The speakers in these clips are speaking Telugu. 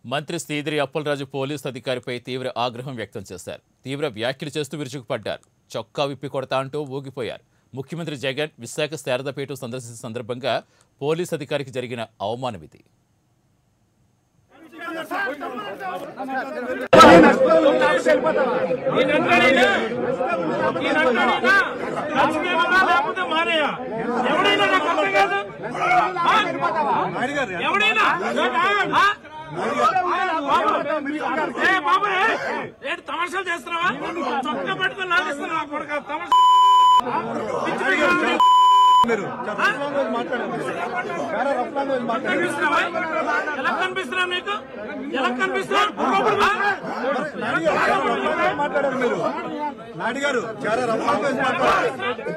మంత్రి శ్రీధరి అప్పలరాజు పోలీసు అధికారిపై తీవ్ర ఆగ్రహం వ్యక్తం చేశారు తీవ్ర వ్యాఖ్యలు చేస్తూ విరుచుకుపడ్డారు చొక్కా విప్పి కొడతా అంటూ ఊగిపోయారు ముఖ్యమంత్రి జగన్ విశాఖ శారదపేట సందర్శించిన సందర్భంగా పోలీసు అధికారికి జరిగిన అవమానం ఇది లేకపోతే మానేయ ఎవడైనా నాకు అర్థం కాదు ఆ? ఎవడైనా ఆ? ఏ బాబు ఏ? ఏంటి తమాషాలు చేస్తున్నావా చొక్కా పట్టుకుని లాగేస్తున్నావా కొడుక తమాషా పిచ్చి పిచ్చి కనిపిస్తున్నావా? ఎలా కనిపిస్తున్నా మీకు ఎలా కనిపిస్తున్నా మాట్లాడారు మీరు నాయుడు గారు చాలా రఫ్గా మాట్లాడారు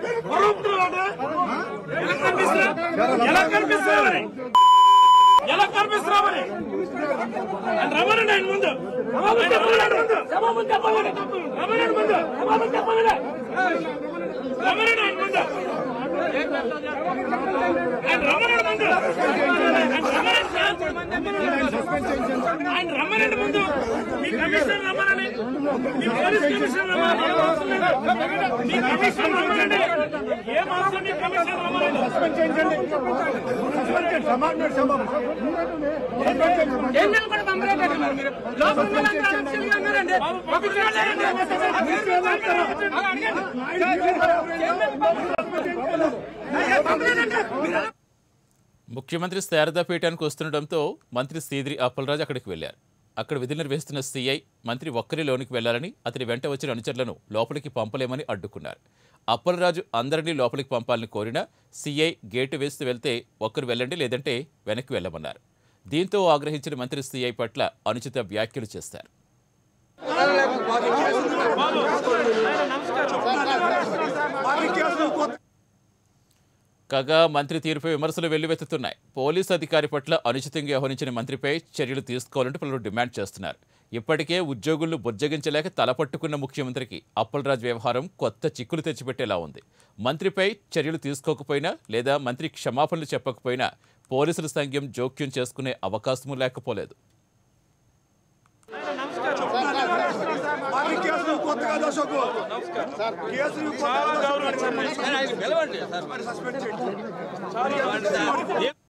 ఎలా కనిపిస్తున్నా ఎలా కనిపిస్తున్నా మరి? ఎలా కనిపిస్తున్నా మరి రమణండి ఆయన ముందు రమణండి ముందు రమణండి ముందు రమణండి ఆయన ముందు ఆయన రమణండి ముందు ఆయన రమ్మనండి ముందు మీ కమిషనర్ రమ్మనండి మీ పోలీస్ కమిషనర్ రమ్మనండి ఏం అవసరం లేదు మీ కమిషనర్ రమ్మనండి ఏం అవసరం మీ కమిషనర్ రమ్మనండి ఏం నిలబడి పంపలేదండి మరి మీరు లోపల ఉన్నదంతా ఆలస్యంగా ఉన్నారండి ఒక చూడండి ముఖ్యమంత్రి శారదాపీఠానికి వస్తుండటంతో మంత్రి శ్రీధరి అప్పలరాజు అక్కడికి వెళ్లారు అక్కడ విధులు నిర్వహిస్తున్న సీఐ మంత్రి ఒక్కరి లోనికి వెళ్లాలని అతని వెంట వచ్చిన అనుచరులను లోపలికి పంపలేమని అడ్డుకున్నారు అప్పలరాజు అందరినీ లోపలికి పంపాలని కోరినా సీఐ గేటు వేస్తూ వెళ్తే ఒక్కరు వెళ్ళండి లేదంటే వెనక్కి వెళ్ళమన్నారు దీంతో ఆగ్రహించిన మంత్రి సీఐ పట్ల అనుచిత వ్యాఖ్యలు చేశారు కాగా మంత్రి తీరుపై విమర్శలు వెల్లువెత్తుతున్నాయి పోలీసు అధికారి పట్ల అనుచితంగా వ్యవహరించిన మంత్రిపై చర్యలు తీసుకోవాలంటూ పలువురు డిమాండ్ చేస్తున్నారు ఇప్పటికే ఉద్యోగులను బుజ్జగించలేక తలపట్టుకున్న ముఖ్యమంత్రికి అప్పలరాజు వ్యవహారం కొత్త చిక్కులు తెచ్చిపెట్టేలా ఉంది మంత్రిపై చర్యలు తీసుకోకపోయినా లేదా మంత్రి క్షమాపణలు చెప్పకపోయినా పోలీసుల సంఘం జోక్యం చేసుకునే అవకాశమూ లేకపోలేదు కేసులు కొత్తగా అశోక్ కేసులు చాలా గౌరవం సస్పెండ్ చేయండి